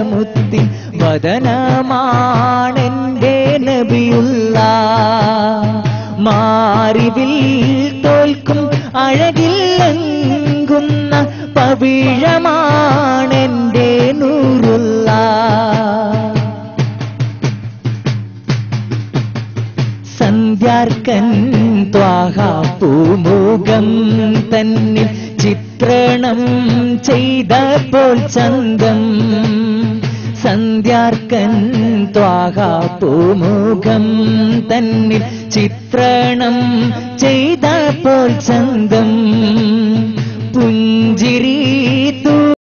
മുത്തിൻ വദനമാണെന്റെ നബിയുള്ള മാറിവിൽ തോൽക്കും അഴകില്ലെങ്കുന്ന പവിഴമാണെന്റെ നൂറുള്ള സന്ധ്യാർക്കൻ ത്വാഹ പൂമുഖം തന്നിൽ ചിത്രണം ചെയ്തപ്പോൾ ചന്തം സന്ധ്യാർക്കൻ ത്വാഹ പൂമുഖം തന്നിൽ ചിത്രണം ചെയ്തപ്പോൾ ചന്തം പുഞ്ചിരി